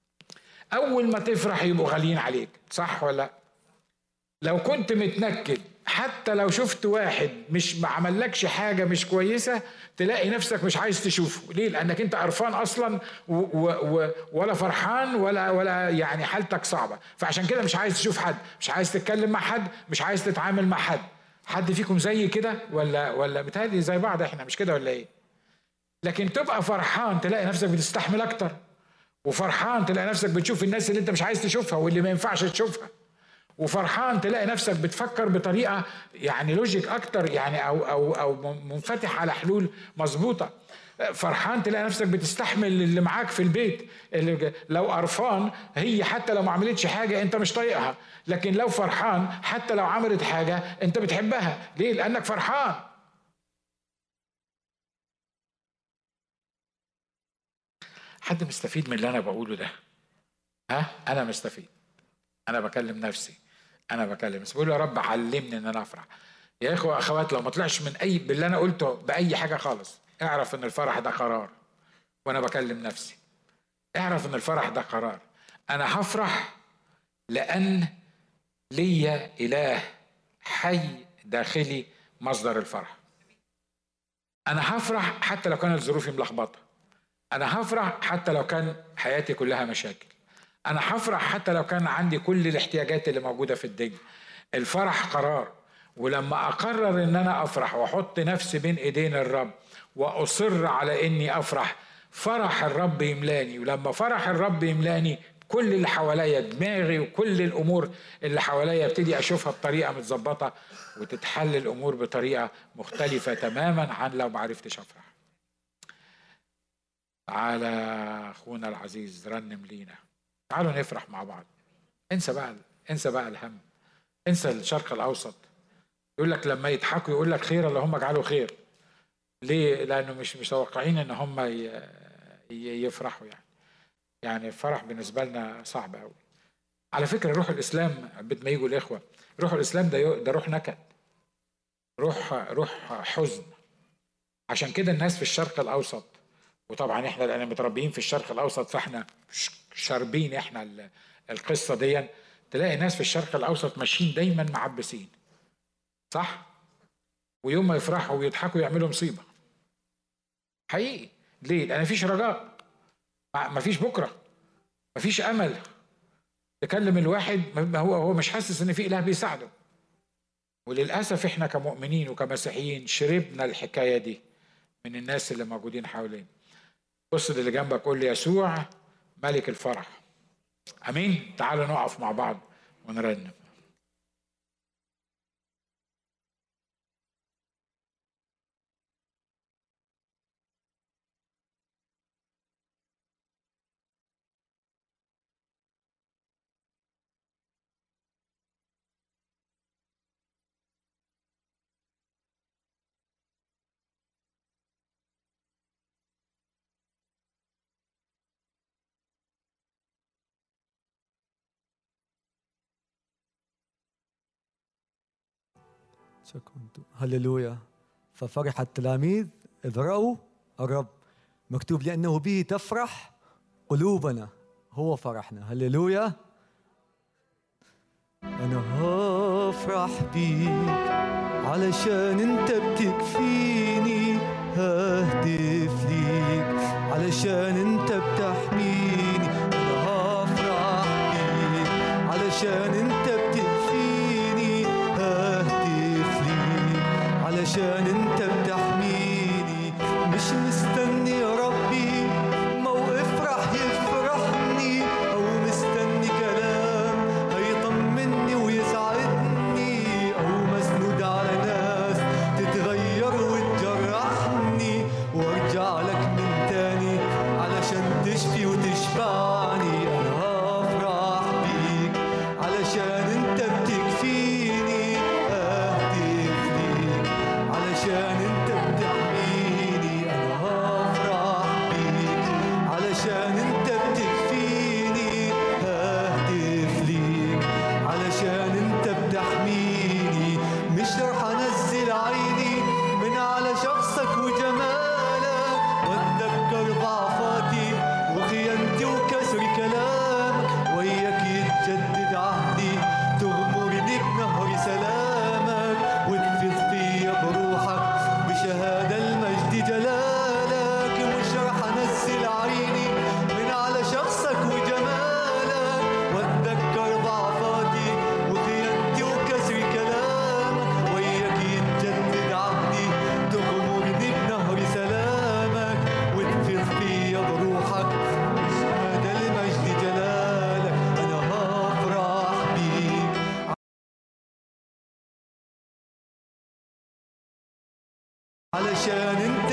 اول ما تفرح يبقوا غاليين عليك صح ولا لا لو كنت متنكد حتى لو شفت واحد مش ما عملكش حاجه مش كويسه تلاقي نفسك مش عايز تشوفه ليه لانك انت قرفان اصلا و و ولا فرحان ولا ولا يعني حالتك صعبه فعشان كده مش عايز تشوف حد مش عايز تتكلم مع حد مش عايز تتعامل مع حد حد فيكم زي كده ولا ولا بتهيألي زي بعض احنا مش كده ولا ايه؟ لكن تبقى فرحان تلاقي نفسك بتستحمل اكتر وفرحان تلاقي نفسك بتشوف الناس اللي انت مش عايز تشوفها واللي ما ينفعش تشوفها وفرحان تلاقي نفسك بتفكر بطريقه يعني لوجيك اكتر يعني او او او منفتح على حلول مظبوطه فرحان تلاقي نفسك بتستحمل اللي معاك في البيت اللي لو قرفان هي حتى لو ما عملتش حاجه انت مش طايقها لكن لو فرحان حتى لو عملت حاجه انت بتحبها ليه لانك فرحان حد مستفيد من اللي انا بقوله ده ها انا مستفيد انا بكلم نفسي انا بكلم بس بقول يا رب علمني ان انا افرح يا اخوه اخوات لو ما طلعش من اي باللي انا قلته باي حاجه خالص اعرف ان الفرح ده قرار وانا بكلم نفسي اعرف ان الفرح ده قرار انا هفرح لان ليا اله حي داخلي مصدر الفرح انا هفرح حتى لو كانت ظروفي ملخبطه انا هفرح حتى لو كان حياتي كلها مشاكل انا هفرح حتى لو كان عندي كل الاحتياجات اللي موجوده في الدنيا الفرح قرار ولما اقرر ان انا افرح واحط نفسي بين ايدين الرب واصر على اني افرح فرح الرب يملاني ولما فرح الرب يملاني كل اللي حواليا دماغي وكل الامور اللي حواليا ابتدي اشوفها بطريقه متظبطه وتتحل الامور بطريقه مختلفه تماما عن لو ما عرفتش افرح. تعالى اخونا العزيز رنم لينا. تعالوا نفرح مع بعض. انسى بقى انسى بقى الهم. انسى الشرق الاوسط. يقول لك لما يضحكوا يقول لك خير اللهم اجعله خير. ليه؟ لانه مش متوقعين ان هم يفرحوا يعني. يعني الفرح بالنسبه لنا صعب قوي. على فكره روح الاسلام قبل ما يجوا الاخوه روح الاسلام ده ده روح نكد. روح روح حزن. عشان كده الناس في الشرق الاوسط وطبعا احنا لان متربيين في الشرق الاوسط فاحنا شاربين احنا القصه دي تلاقي ناس في الشرق الاوسط ماشيين دايما معبسين صح ويوم ما يفرحوا ويضحكوا يعملوا مصيبه حقيقي ليه لان مفيش رجاء مفيش بكره مفيش امل تكلم الواحد ما هو هو مش حاسس ان في اله بيساعده وللاسف احنا كمؤمنين وكمسيحيين شربنا الحكايه دي من الناس اللي موجودين حوالينا بص اللي جنبك قول لي يسوع ملك الفرح امين تعالوا نقف مع بعض ونرنم كنت هللويا ففرح التلاميذ إذ رأوا الرب مكتوب لأنه به تفرح قلوبنا هو فرحنا هللويا أنا هفرح بيك علشان انت بتكفيني ههتف ليك علشان انت بتحميني انا هفرح بيك علشان انت بتكفيني ههتف ليك علشان انت بتحميني مش مستني يا ربي موقف راح يفرحني او مستني كلام هيطمني ويسعدني او مسنود على ناس تتغير وتجرحني وارجع لك من تاني علشان تشفي وتشبعني انا هفرح بيك علشان انت بتكفيني اهتف ليك علشان انت بتحميني انا هفرح بيك علشان انت بتكفيني ههتف ليك علشان انت بتحميني مش رح انزل عيني من على شخصك وجمالك واتذكر ضعفاتي وخيانتي وكسر كلامك وياك يتجدد عهدي تغمرني بنهر سلامك وتفيض فيا بروحك بشهادة المجد جلالك مش رح انزل عيني من على شخصك وجمالك واتذكر ضعفاتي وخيانتي وكسر كلامك وياك يتجدد عهدي تغمرني بنهر سلامك وتفيض فيا بروحك بشهادة المجد جلالك انا هفرح بيك علشان انت